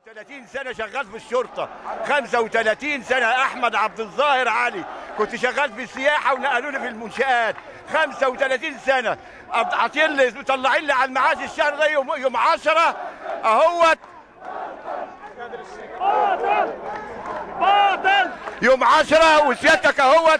30 سنة شغال في الشرطة 35 سنة أحمد عبد الظاهر علي كنت شغال في السياحة ونقلوني في المنشآت 35 سنة أب- عاطين لي مطلعين لي على المعاش الشهر ده يوم يوم 10 أهوت يوم 10 وسيادتك أهوت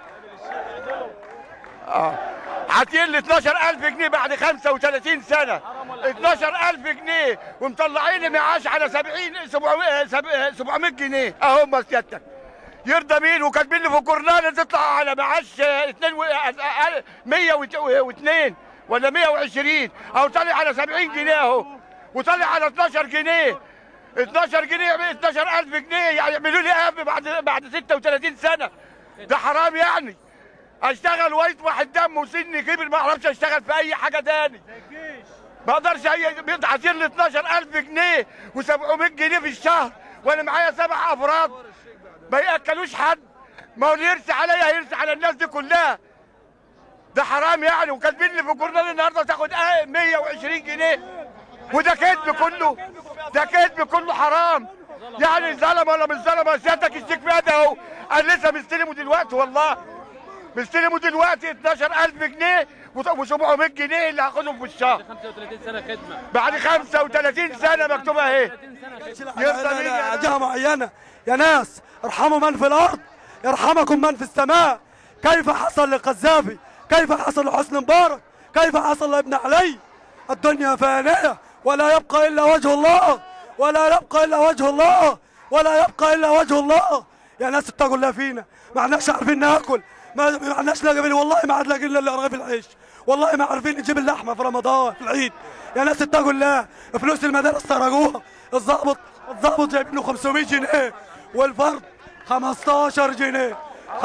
اه عاطين لي 12000 جنيه بعد 35 سنه 12000 جنيه ومطلعين معاش على 70 700 700 جنيه اهم سيادتك يرضى مين وكاتبين لي في الجورنال تطلع على معاش 2 102 ولا 120 او طالع على 70 جنيه اهو وطالع على 12 جنيه 12 جنيه 12000 جنيه يعني يعملوا لي قهوه بعد بعد 36 سنه ده حرام يعني اشتغل وايت واحد دم وسني كبر ما اعرفش اشتغل في اي حاجه تاني ما اقدرش اي عايزين لي 12000 جنيه و700 جنيه في الشهر وانا معايا سبع افراد ما ياكلوش حد ما هو اللي يرسي عليا هيرسي على الناس دي كلها ده حرام يعني وكاتبين لي في الجورنال النهارده تاخد آه 120 جنيه وده كذب كله ده كذب كله حرام يعني ظلم ولا مش ظلم سيادتك الشيك فيها اهو انا لسه مستلمه دلوقتي والله مستلمه دلوقتي 12000 جنيه و700 جنيه اللي هاخدهم في الشهر 35 سنه خدمه بعد 35 سنه مكتوبه اهي 30 سنه خدمه يرضى مين يا جهة معينة يا ناس ارحموا من في الأرض يرحمكم من في السماء كيف حصل للقذافي كيف حصل لحسن مبارك كيف حصل لابن علي الدنيا فانية ولا يبقى إلا وجه الله ولا يبقى إلا وجه الله ولا يبقى إلا وجه الله يا ناس اتقوا الله فينا ما عدناش عارفين ناكل ما ما عدناش لاقي والله ما عاد لاقي الا رغيف العيش والله ما عارفين نجيب اللحمه في رمضان في العيد يا ناس اتقوا الله فلوس المدارس سرقوها الضابط الضابط جايب له 500 جنيه والفرد 15 جنيه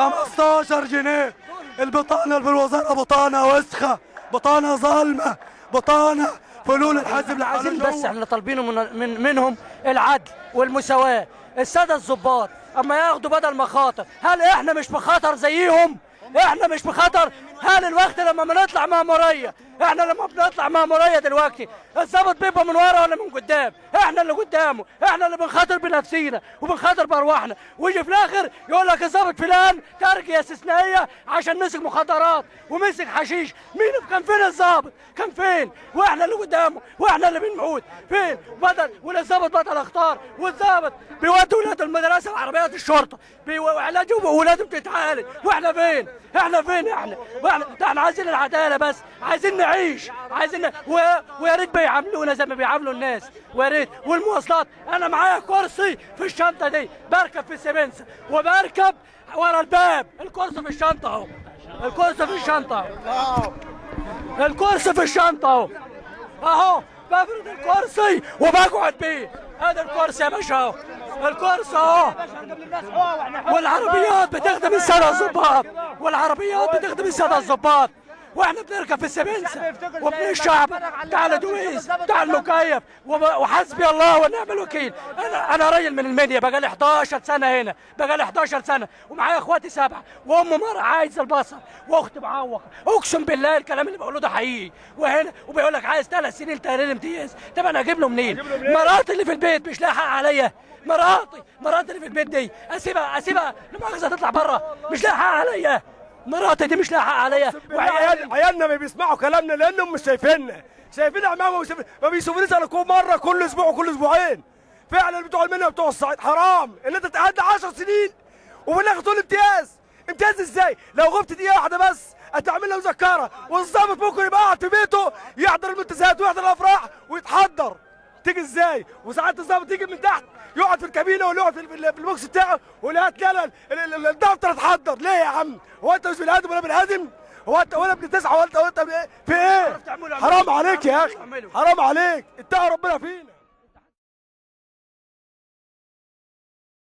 15 جنيه البطانه في الوزاره بطانه وسخه بطانه ظالمه بطانه فلول الحزب عايزين العزيز بس احنا طالبينه من, من منهم العدل والمساواه الساده الضباط اما ياخدوا بدل مخاطر هل احنا مش بخطر زيهم احنا مش بخطر هل الوقت لما بنطلع مأمورية احنا لما بنطلع مأمورية دلوقتي الضابط بيبقى من ورا ولا من قدام احنا اللي قدامه احنا اللي بنخاطر بنفسينا وبنخاطر بارواحنا ويجي في الاخر يقول لك الضابط فلان ترقية استثنائية عشان مسك مخدرات ومسك حشيش مين كان فين الضابط كان فين واحنا اللي قدامه واحنا اللي بنموت فين بدل والضابط بطل اختار والضابط بيودي ولاد المدرسه وعربيات الشرطه بيعالجوا واولادهم بتتعالج واحنا فين احنا فين احنا واحنا ده احنا عايزين العداله بس عايزين نعيش عايزين ن... و... ويا ريت بيعاملونا زي ما بيعاملوا الناس ويا ريت والمواصلات انا معايا كرسي في الشنطه دي بركب في السبنسه وبركب ورا الباب الكرسي في الشنطه اهو الكرسي في الشنطه اهو الكرسي في الشنطه اهو اهو بفرد الكرسي وبقعد بيه هذا الكرسي يا باشا اهو الكرسي اهو والعربيات بتخدم الساده الظباط والعربيات بتخدم الساده الظباط واحنا بنركب في السبنسة وابن الشعب بتاع الدويس بتاع المكيف وب- وحسبي الله ونعم الوكيل انا انا راجل من المنيا بقالي 11 سنه هنا بقالي 11 سنه ومعايا اخواتي سبعه وام مره عايزه البصر واختي معوقه اقسم بالله الكلام اللي بقوله ده حقيقي وهنا وبيقول لك عايز ثلاث سنين تقرير امتياز طب انا اجيب له منين؟ مراتي اللي في البيت مش لاحق عليا مراتي مراتي اللي في البيت دي اسيبها اسيبها لمؤاخذه تطلع بره مش لاحق عليا مراتي دي مش لاحق عليا وعيالي عيال عيالنا ما بيسمعوا كلامنا لانهم مش شايفيننا شايفين عمامه وشايفين ما بيشوفونيش انا كل مره كل اسبوع وكل اسبوعين فعلا بتوع المنيا بتوع الصعيد حرام ان انت تقعد 10 سنين وفي الاخر تقول امتياز امتياز ازاي لو غبت دقيقه واحده بس هتعمل له مذكره والظابط ممكن يبقى قاعد في بيته يحضر المنتزهات ويحضر الافراح ويتحضر تيجي ازاي وساعات الظابط يجي من تحت يقعد في الكابينه ولا يقعد في ال- في البوكس بتاعه ولا هات لا لا ال- ال- الدفتر اتحضر ليه يا عم هو انت مش بني ادم ولا بني ادم هو انت ولا ابن تسعه ولا انت ولا انت في ايه حرام عليك يا اخي حرام عليك اتقوا ربنا فينا